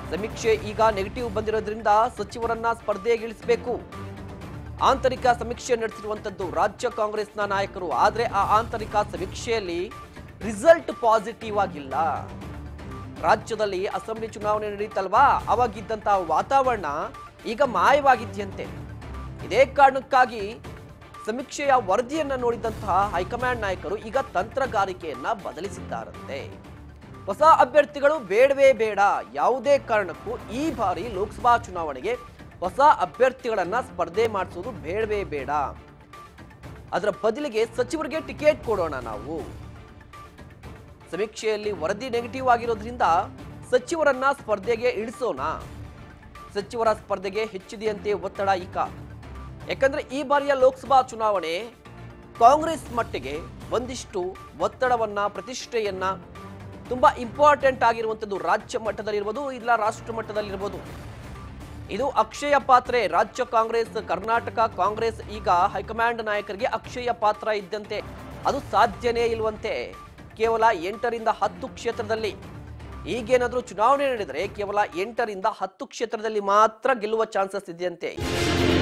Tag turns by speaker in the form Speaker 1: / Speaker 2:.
Speaker 1: ಸಮೀಕ್ಷೆ ಈಗ ನೆಗೆಟಿವ್ ಬಂದಿರೋದ್ರಿಂದ ಸಚಿವರನ್ನ ಸ್ಪರ್ಧೆಗಿಳಿಸಬೇಕು ಆಂತರಿಕ ಸಮೀಕ್ಷೆ ನಡೆಸಿರುವಂತದ್ದು ರಾಜ್ಯ ಕಾಂಗ್ರೆಸ್ನ ನಾಯಕರು ಆದ್ರೆ ಆ ಆಂತರಿಕ ಸಮೀಕ್ಷೆಯಲ್ಲಿ ರಿಸಲ್ಟ್ ಪಾಸಿಟಿವ್ ಆಗಿಲ್ಲ ರಾಜ್ಯದಲ್ಲಿ ಅಸೆಂಬ್ಲಿ ಚುನಾವಣೆ ನಡೀತಲ್ವಾ ಅವಾಗಿದ್ದಂತ ವಾತಾವರಣ ಈಗ ಮಾಯವಾಗಿದ್ಯಂತೆ ಇದೇ ಕಾರಣಕ್ಕಾಗಿ ಸಮೀಕ್ಷೆಯ ವರದಿಯನ್ನ ನೋಡಿದಂತಹ ಹೈಕಮಾಂಡ್ ನಾಯಕರು ಈಗ ತಂತ್ರಗಾರಿಕೆಯನ್ನ ಬದಲಿಸಿದ್ದಾರಂತೆ ಹೊಸ ಅಭ್ಯರ್ಥಿಗಳು ಬೇಡವೇ ಬೇಡ ಯಾವುದೇ ಕಾರಣಕ್ಕೂ ಈ ಬಾರಿ ಲೋಕಸಭಾ ಚುನಾವಣೆಗೆ ಹೊಸ ಅಭ್ಯರ್ಥಿಗಳನ್ನ ಸ್ಪರ್ಧೆ ಮಾಡಿಸೋದು ಬೇಡವೇ ಬೇಡ ಅದರ ಬದಲಿಗೆ ಸಚಿವರಿಗೆ ಟಿಕೆಟ್ ಕೊಡೋಣ ನಾವು ಸಮೀಕ್ಷೆಯಲ್ಲಿ ವರದಿ ನೆಗೆಟಿವ್ ಆಗಿರೋದ್ರಿಂದ ಸಚಿವರನ್ನ ಸ್ಪರ್ಧೆಗೆ ಇಳಿಸೋಣ ಸಚಿವರ ಸ್ಪರ್ಧೆಗೆ ಹೆಚ್ಚಿದೆಯಂತೆ ಒತ್ತಡ ಈಗ ಯಾಕಂದ್ರೆ ಈ ಬಾರಿಯ ಲೋಕಸಭಾ ಚುನಾವಣೆ ಕಾಂಗ್ರೆಸ್ ಮಟ್ಟಿಗೆ ಒಂದಿಷ್ಟು ಒತ್ತಡವನ್ನ ಪ್ರತಿಷ್ಠೆಯನ್ನ ತುಂಬಾ ಇಂಪಾರ್ಟೆಂಟ್ ಆಗಿರುವಂಥದ್ದು ರಾಜ್ಯ ಮಟ್ಟದಲ್ಲಿರ್ಬೋದು ಇಲ್ಲ ರಾಷ್ಟ್ರ ಮಟ್ಟದಲ್ಲಿರ್ಬೋದು ಇದು ಅಕ್ಷಯ ಪಾತ್ರೆ ರಾಜ್ಯ ಕಾಂಗ್ರೆಸ್ ಕರ್ನಾಟಕ ಕಾಂಗ್ರೆಸ್ ಈಗ ಹೈಕಮಾಂಡ್ ನಾಯಕರಿಗೆ ಅಕ್ಷಯ ಪಾತ್ರ ಇದ್ದಂತೆ ಅದು ಸಾಧ್ಯನೇ ಇಲ್ವಂತೆ ಕೇವಲ ಎಂಟರಿಂದ ಹತ್ತು ಕ್ಷೇತ್ರದಲ್ಲಿ ಈಗೇನಾದ್ರೂ ಚುನಾವಣೆ ನಡೆದರೆ ಕೇವಲ ಎಂಟರಿಂದ ಹತ್ತು ಕ್ಷೇತ್ರದಲ್ಲಿ ಮಾತ್ರ ಗೆಲ್ಲುವ ಚಾನ್ಸಸ್ ಇದೆಯಂತೆ